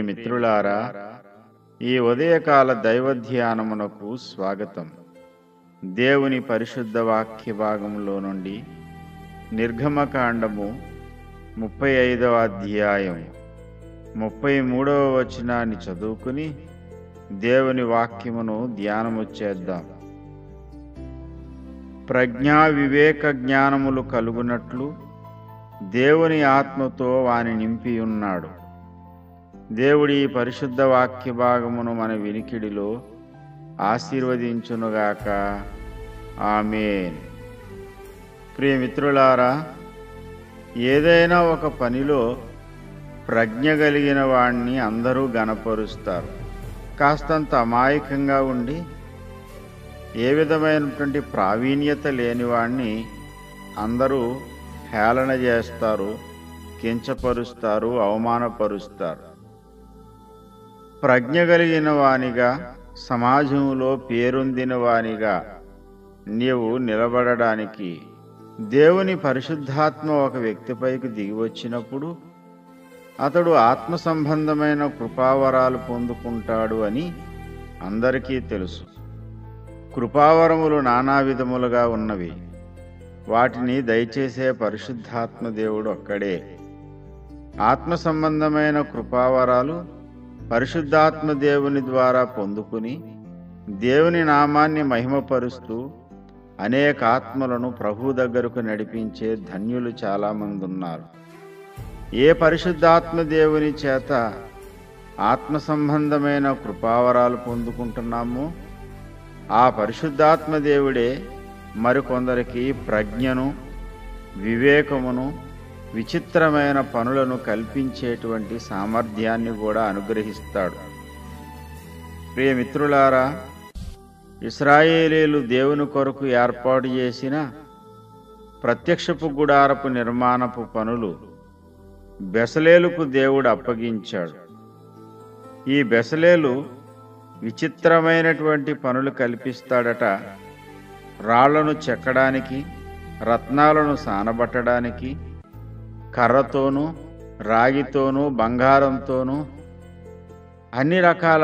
ప్రియమిత్రులారా ఈ ఉదయకాల దైవ ధ్యానమునకు స్వాగతం దేవుని పరిశుద్ధ వాక్య భాగంలో నుండి నిర్గమకాండము ముప్పై ఐదవ అధ్యాయం ముప్పై మూడవ వచనాన్ని చదువుకుని దేవుని వాక్యమును ధ్యానము చేద్దాం ప్రజ్ఞా వివేక జ్ఞానములు కలుగునట్లు దేవుని ఆత్మతో వాని నింపి ఉన్నాడు దేవుడి ఈ పరిశుద్ధ వాక్య భాగమును మన వినికిడిలో ఆశీర్వదించునుగాక ఆమెన్ ప్రియమిత్రులారా ఏదైనా ఒక పనిలో ప్రజ్ఞ కలిగిన వాణ్ణి అందరూ గనపరుస్తారు కాస్తంత అమాయకంగా ఉండి ఏ విధమైనటువంటి ప్రావీణ్యత లేని వాణ్ణి అందరూ హేళన చేస్తారు కించపరుస్తారు అవమానపరుస్తారు ప్రజ్ఞ కలిగిన వానిగా సమాజంలో పేరొందిన వానిగా నీవు నిలబడడానికి దేవుని పరిశుద్ధాత్మ ఒక వ్యక్తిపైకి దిగి వచ్చినప్పుడు అతడు ఆత్మ సంబంధమైన కృపావరాలు పొందుకుంటాడు అని అందరికీ తెలుసు కృపావరములు నానా విధములుగా ఉన్నవి వాటిని దయచేసే పరిశుద్ధాత్మ దేవుడు ఒక్కడే ఆత్మ సంబంధమైన కృపావరాలు పరిశుద్ధాత్మ దేవుని ద్వారా పొందుకుని దేవుని నామాన్ని మహిమపరుస్తూ అనేక ఆత్మలను ప్రభు దగ్గరకు నడిపించే ధన్యులు చాలామంది ఉన్నారు ఏ పరిశుద్ధాత్మ దేవుని చేత ఆత్మ సంబంధమైన కృపావరాలు పొందుకుంటున్నామో ఆ పరిశుద్ధాత్మ దేవుడే మరికొందరికి ప్రజ్ఞను వివేకమును విచిత్రమైన పనులను కల్పించేటువంటి సామర్థ్యాన్ని కూడా అనుగ్రహిస్తాడు ప్రియమిత్రులారా ఇస్రాయేలీలు దేవుని కొరకు ఏర్పాటు చేసిన ప్రత్యక్షపు గుడారపు నిర్మాణపు పనులు బెసలేలుకు దేవుడు అప్పగించాడు ఈ బెసలేలు విచిత్రమైనటువంటి పనులు కల్పిస్తాడట రాళ్లను చెక్కడానికి రత్నాలను సానబట్టడానికి కర్రతోనూ రాగితోనూ బంగారంతోనూ అన్ని రకాల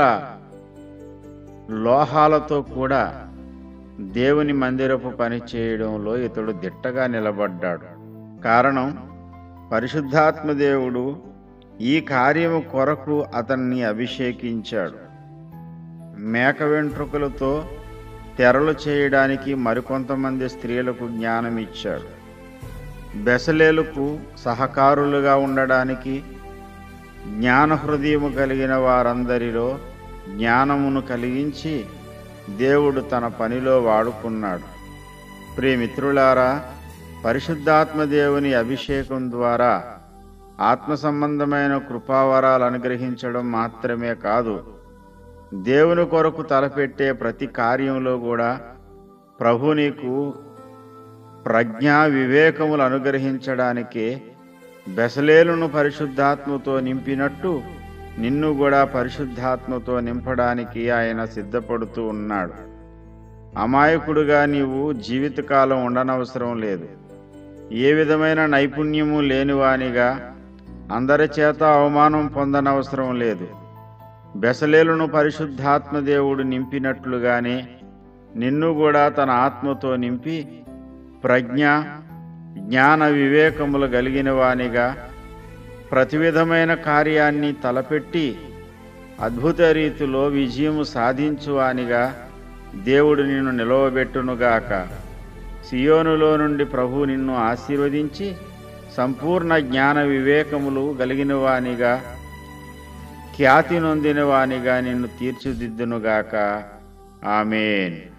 లోహాలతో కూడా దేవుని మందిరపు పని చేయడంలో ఇతడు దిట్టగా నిలబడ్డాడు కారణం పరిశుద్ధాత్మ దేవుడు ఈ కార్యము కొరకు అతన్ని అభిషేకించాడు మేక వెంట్రుకలతో తెరలు చేయడానికి మరికొంతమంది స్త్రీలకు జ్ఞానం ఇచ్చాడు బెసలేలకు సహకారులుగా ఉండడానికి జ్ఞాన హృదయము కలిగిన వారందరిలో జ్ఞానమును కలిగించి దేవుడు తన పనిలో వాడుకున్నాడు ప్రియమిత్రులారా పరిశుద్ధాత్మ దేవుని అభిషేకం ద్వారా ఆత్మ సంబంధమైన కృపావరాలు అనుగ్రహించడం మాత్రమే కాదు దేవుని కొరకు తలపెట్టే ప్రతి కార్యంలో కూడా ప్రభు నీకు ప్రజ్ఞా వివేకములు అనుగ్రహించడానికే బెసలేలును పరిశుద్ధాత్మతో నింపినట్టు నిన్ను కూడా పరిశుద్ధాత్మతో నింపడానికి ఆయన సిద్ధపడుతూ ఉన్నాడు అమాయకుడుగా నీవు జీవితకాలం ఉండనవసరం లేదు ఏ విధమైన నైపుణ్యము లేనివానిగా అందరి చేత అవమానం పొందనవసరం లేదు బెసలేలును పరిశుద్ధాత్మ దేవుడు నింపినట్లుగానే నిన్ను కూడా తన ఆత్మతో నింపి ప్రజ్ఞ జ్ఞాన వివేకములు కలిగిన వానిగా ప్రతి విధమైన కార్యాన్ని తలపెట్టి అద్భుత రీతిలో విజయము సాధించువానిగా దేవుడు నిన్ను నిలవబెట్టునుగాక సియోనులో నుండి ప్రభు నిన్ను ఆశీర్వదించి సంపూర్ణ జ్ఞాన వివేకములు కలిగిన వానిగా ఖ్యాతి నొందిన వానిగా నిన్ను తీర్చిదిద్దునుగాక ఆమెన్